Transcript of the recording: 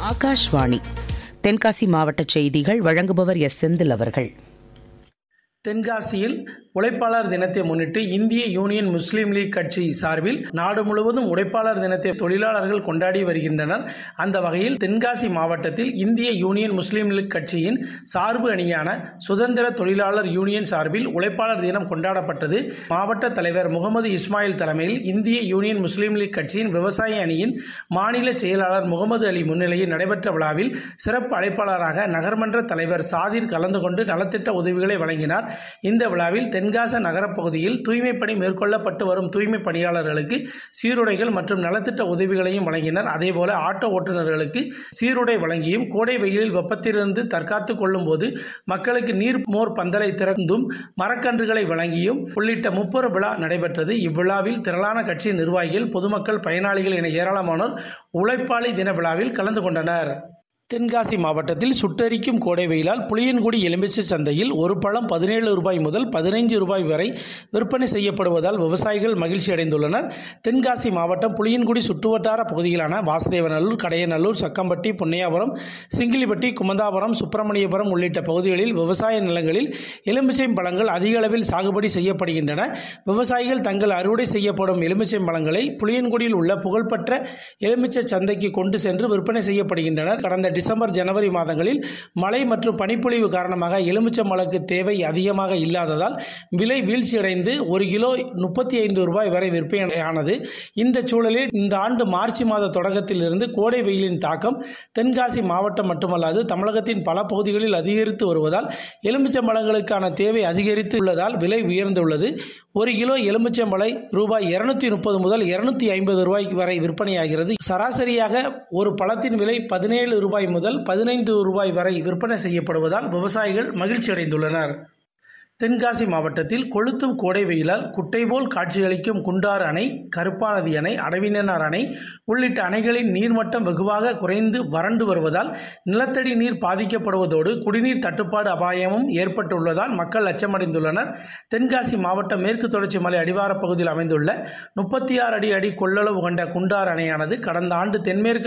ஆகாஷ்வாணி தென்காசி மாவட்ட செய்திகள் வழங்குபவர் எஸ் செந்தில் அவர்கள் தென்காசியில் உழைப்பாளர் தினத்தை முன்னிட்டு இந்திய யூனியன் முஸ்லீம் லீக் கட்சி சார்பில் நாடு முழுவதும் உழைப்பாளர் தினத்தை தொழிலாளர்கள் கொண்டாடி வருகின்றனர் அந்த வகையில் தென்காசி மாவட்டத்தில் இந்திய யூனியன் முஸ்லீம் லீக் கட்சியின் சார்பு அணியான சுதந்திர தொழிலாளர் யூனியன் சார்பில் உழைப்பாளர் தினம் கொண்டாடப்பட்டது மாவட்ட தலைவர் முகமது இஸ்மாயில் தலைமையில் இந்திய யூனியன் முஸ்லீம் லீக் கட்சியின் விவசாய அணியின் மாநில செயலாளர் முகமது அலி முன்னிலையில் நடைபெற்ற விழாவில் சிறப்பு அழைப்பாளராக நகர்மன்ற தலைவர் சாதிர் கலந்து கொண்டு நலத்திட்ட உதவிகளை வழங்கினார் இந்த விழாவில் தென்காச நகரப் பகுதியில் தூய்மைப் பணி மேற்கொள்ளப்பட்டு வரும் தூய்மை பணியாளர்களுக்கு சீருடைகள் மற்றும் நலத்திட்ட உதவிகளையும் வழங்கினர் அதேபோல ஆட்டோ ஓட்டுநர்களுக்கு சீருடை வழங்கியும் கோடை வெயிலில் வெப்பத்திலிருந்து தற்காத்துக் கொள்ளும் போது மக்களுக்கு நீர் மோர் பந்தலை திறந்தும் மரக்கன்றுகளை வழங்கியும் உள்ளிட்ட முப்பெரு விழா நடைபெற்றது இவ்விழாவில் திரளான கட்சி நிர்வாகிகள் பொதுமக்கள் பயனாளிகள் என ஏராளமானோர் உழைப்பாளி தின விழாவில் கலந்து கொண்டனர் தென்காசி மாவட்டத்தில் சுட்டெரிக்கும் கோடை வெயிலால் புளியன்குடி எலுமிச்சை சந்தையில் ஒரு பழம் பதினேழு ரூபாய் முதல் பதினைஞ்சு ரூபாய் வரை விற்பனை செய்யப்படுவதால் விவசாயிகள் மகிழ்ச்சி அடைந்துள்ளனர் தென்காசி மாவட்டம் புளியன்குடி சுற்றுவட்டார பகுதிகளான வாசுதேவநல்லூர் கடையநல்லூர் சக்கம்பட்டி புன்னையாபுரம் சிங்கிலிப்பட்டி குமந்தாபுரம் சுப்பிரமணியபுரம் உள்ளிட்ட பகுதிகளில் விவசாய நிலங்களில் எலுமிச்சை பழங்கள் அதிக அளவில் சாகுபடி செய்யப்படுகின்றன விவசாயிகள் தங்கள் அறுவடை செய்யப்படும் எலுமிச்சை பழங்களை புளியன்குடியில் உள்ள புகழ்பெற்ற எலுமிச்சை சந்தைக்கு கொண்டு சென்று விற்பனை செய்யப்படுகின்றனர் கடந்த டிசம்பர் ஜனவரி மாதங்களில் மழை மற்றும் பனிப்பொழிவு காரணமாக எலுமிச்சம்பழக்கு தேவை அதிகமாக இல்லாததால் விலை வீழ்ச்சியடைந்து ஒரு கிலோ முப்பத்தி ஐந்து ரூபாய் வரை விற்பனையானது இந்த சூழலில் இந்த ஆண்டு மார்ச் மாத தொடக்கத்திலிருந்து கோடை வெயிலின் தாக்கம் தென்காசி மாவட்டம் மட்டுமல்லாது தமிழகத்தின் பல பகுதிகளில் அதிகரித்து வருவதால் எலுமிச்சம்பழங்களுக்கான தேவை அதிகரித்து உள்ளதால் விலை உயர்ந்துள்ளது ஒரு கிலோ எலுமிச்சம்பழை ரூபாய் இருநூத்தி முப்பது முதல் இருநூத்தி ஐம்பது ரூபாய் வரை விற்பனையாகிறது சராசரியாக ஒரு பழத்தின் விலை பதினேழு ரூபாய் முதல் பதினைந்து ரூபாய் வரை விற்பனை செய்யப்படுவதால் விவசாயிகள் மகிழ்ச்சி அடைந்துள்ளனர் தென்காசி மாவட்டத்தில் கொளுத்தும் கோடை வெயிலால் குட்டை போல் காட்சியளிக்கும் குண்டாறு அணை கருப்பாநதி அணை அடவினனார் அணை உள்ளிட்ட அணைகளின் நீர்மட்டம் வெகுவாக குறைந்து வறண்டு வருவதால் நிலத்தடி நீர் பாதிக்கப்படுவதோடு குடிநீர் தட்டுப்பாடு அபாயமும் ஏற்பட்டுள்ளதால் மக்கள் அச்சமடைந்துள்ளனர் தென்காசி மாவட்டம் மேற்கு தொடர்ச்சி மலை அடிவாரப் பகுதியில் அமைந்துள்ள முப்பத்தி ஆறு அடி அடி கொள்ளளவு கொண்ட குண்டாறு அணையானது கடந்த ஆண்டு தென்மேற்கு